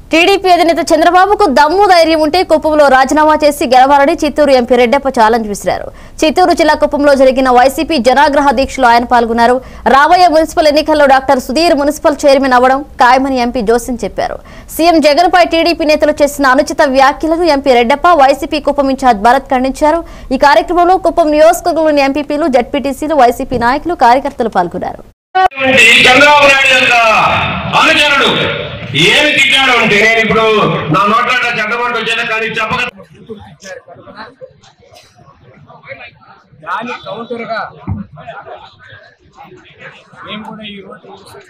TDP అధినేత చంద్రబాబుకు దమ్ము ధైర్యం ఉంటే కుప్పంలో రాజీనామా చేసి గెలవాలని చిత్తూరు ఎంపీ రెడ్డప్ప ఛాలెంజ్ విసిరారు చిత్తూరు జిల్లా కుప్పంలో జరిగిన వైసీపీ జనాగ్రహ దీక్షలో ఆయన పాల్గొన్నారు రాబోయే మున్సిపల్ ఎన్నికల్లో డాక్టర్ సుధీర్ మున్సిపల్ చైర్మన్ అవ్వడం ఖాయమని ఎంపీ జోసిన్ చెప్పారు సీఎం జగన్పై టీడీపీ నేతలు చేసిన అనుచిత వ్యాఖ్యలను MP Reddappa YCP Kuppam in charge Bharat ఖండించారు ఈ కార్యక్రమంలో కుప్పం నియోజకవర్గంలోని ఎంపీపీలు జడ్పీటీసీలు వైసీపీ నాయకులు కార్యకర్తలు పాల్గొన్నారు ఈ చంద్రబాబు నాయుడు యొక్క అనుచరుడు ఏమి తిట్టాడు అంటే నేను ఇప్పుడు నా నోట్ల చెడ్డమాట వచ్చాను కానీ చెప్పక దాని కౌంటర్గా మేము కూడా ఈ రోజు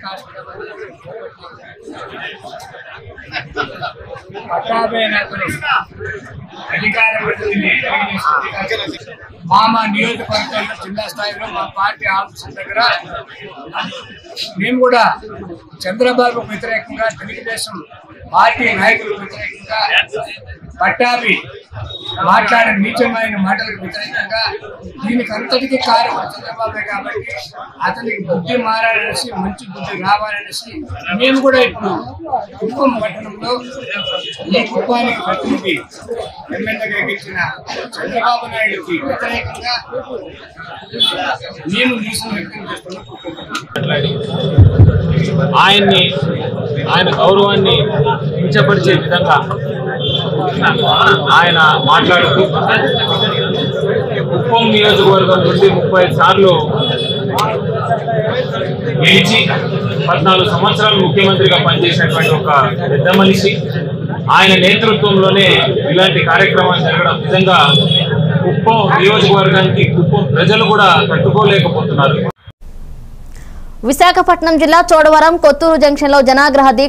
పట్టాభే నేతలు అధికార ప్రతినిధి మా మా నియోజకవర్గంలో జిల్లా స్థాయిలో మా పార్టీ ఆఫీసుల దగ్గర మేము కూడా చంద్రబాబు వ్యతిరేకంగా తెలుగుదేశం పార్టీ నాయకులకు వ్యతిరేకంగా పట్టాభి మాట్లాడిన నీచమైన మాటలకు వ్యతిరేకంగా దీనికి అంతటికీ కారణం చంద్రబాబే కాబట్టి అతనికి బుద్ధి మారాలనేసి మంచి బుద్ధి రావాలనేసి మేము కూడా ఇప్పుడు కుప్పం పట్టణంలో ఈ కుప్పానికి ప్రతినిధి ఎమ్మెల్యేగా గెలిచిన చంద్రబాబు నాయుడుకి వ్యతిరేకంగా మేము నిరసన వ్యక్తం చేస్తున్నాం ఆయన్ని ఆయన గౌరవాన్ని కించపరిచే విధంగా ఆయన మాట్లాడుతూ కుప్పం నియోజకవర్గం నుండి ముప్పై సార్లు గెలిచి పద్నాలుగు సంవత్సరాలు ముఖ్యమంత్రిగా పనిచేసినటువంటి ఒక పెద్ద మనిషి ఆయన నేతృత్వంలోనే ఇలాంటి కార్యక్రమాలు జరగడం నిజంగా కుప్పం నియోజకవర్గానికి కుప్పం ప్రజలు కూడా తట్టుకోలేకపోతున్నారు విశాఖపట్నం జిల్లా చోడవరం కొత్తూరు జంక్షన్ లో జనాగ్రహ దీక్ష